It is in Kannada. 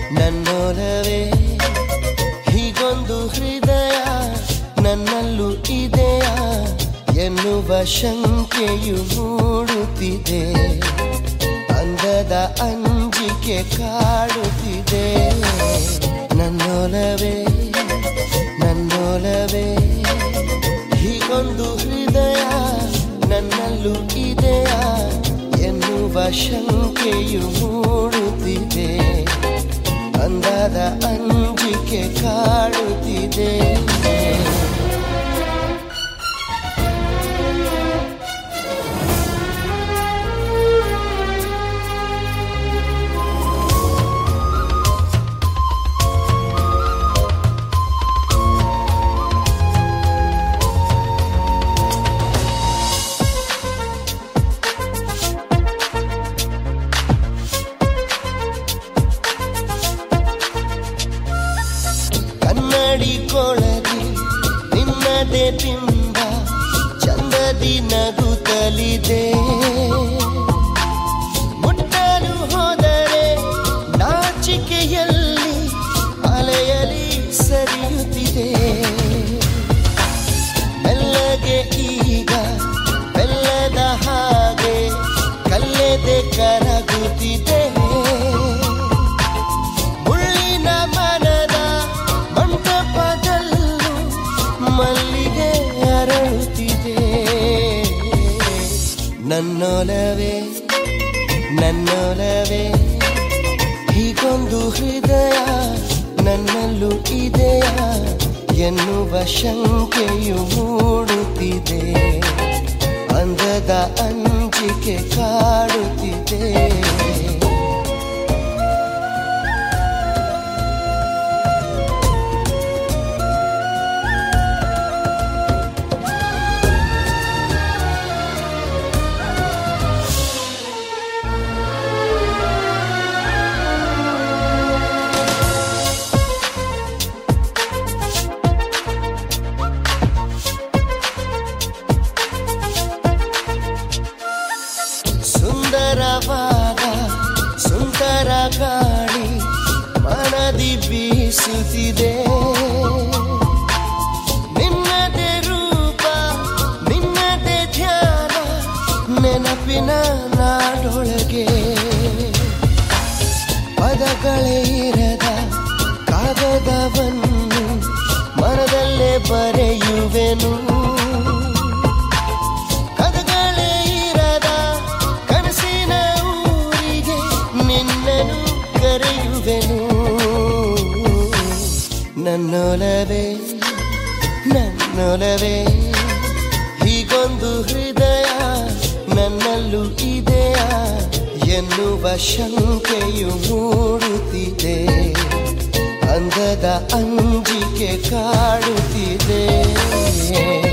ನನ್ನೊಲವೇ ಹೀಗೊಂದು ಹೃದಯ ನನ್ನಲ್ಲೂ ಇದೆಯಾ ಎನ್ನುವ ಶಂಕೆಯು ಮೂಡುತ್ತಿದೆ ಅಂದದ ಅಂಜಿಕೆ ಕಾಡುತ್ತಿದೆ ನನ್ನೊಲವೇ ನನ್ನೊಲವೇ ಹೀಗೊಂದು ಹೃದಯ ನನ್ನಲ್ಲೂ ಇದೆಯಾ ಎನ್ನುವ ಶಂಕೆಯು ಮೂಡುತ್ತಿದೆ ಅಂದದ ಅಂಜಿಕೆ ಕಾಡುತ್ತಿದೆ ಕನ್ನಡಿ ಕೊಳದಿ ನಿನ್ನದೇ ಬಿಂಬ ಚಂದದಿ ನಗುತ್ತಲಿದೆ ಮುಟ್ಟಲು ಹೋದರೆ ನಾಚಿಕೆಯಲ್ಲಿ ಅಲೆಯಲಿ ಸರಿಯುತ್ತಿದೆ ಮೆಲ್ಲಗೆ ಈಗ ಬೆಲ್ಲದ ಹಾಗೆ ಕಲ್ಲೆದೆ ಕರಗುತ್ತಿದೆ ಮುಳ್ಳಿನ ಮನದ ಮಂಟಪದಲ್ಲೂ ಮಲ್ಲಿಗೆ ಅರಳುತ್ತಿದೆ ನನ್ನೊಲವೇ ನನ್ನೊಲವೇ ಹೀಗೊಂದು ಹೃದಯ ನನ್ನಲ್ಲೂ ಇದೆಯಾ ಎನ್ನುವ ಶಂಕೆಯು ಮೂಡುತ್ತಿದೆ ಅಂದದ ಅಂಜಿಕೆ ಕಾಡುತ್ತಿದೆ ಸುಂದರವಾದ ಸುಂದರ ಗಾಳಿ ಮನದಿ ಬೀಸುತ್ತಿದೆ ನಿನ್ನದೇ ರೂಪ ನಿನ್ನದೇ ಧ್ಯಾನ ನೆನಪಿನ ನಾಡೊಳಗೆ ಪದಗಳೇ ಇರದ ಕಾಗದವನ್ನು ಮನದಲ್ಲೇ ಬರೆಯುವೆನು ಕದಗಳೇ ಇರದ ಕನಸಿನ ಊರಿಗೆ ನಿನ್ನನು ಕರೆಯುವೆನು ನನ್ನೊಲವೇ ನನ್ನೊಲವೇ ಹೀಗೊಂದು ಹೃದಯ ನನ್ನಲ್ಲೂ ಇದೆಯಾ ಎನ್ನುವ ಶಂಕೆಯು ಮೂಡುತ್ತಿದೆ ಅಂದದ ಅಂಜಿಕೆ ಕಾಡುತ್ತಿದೆ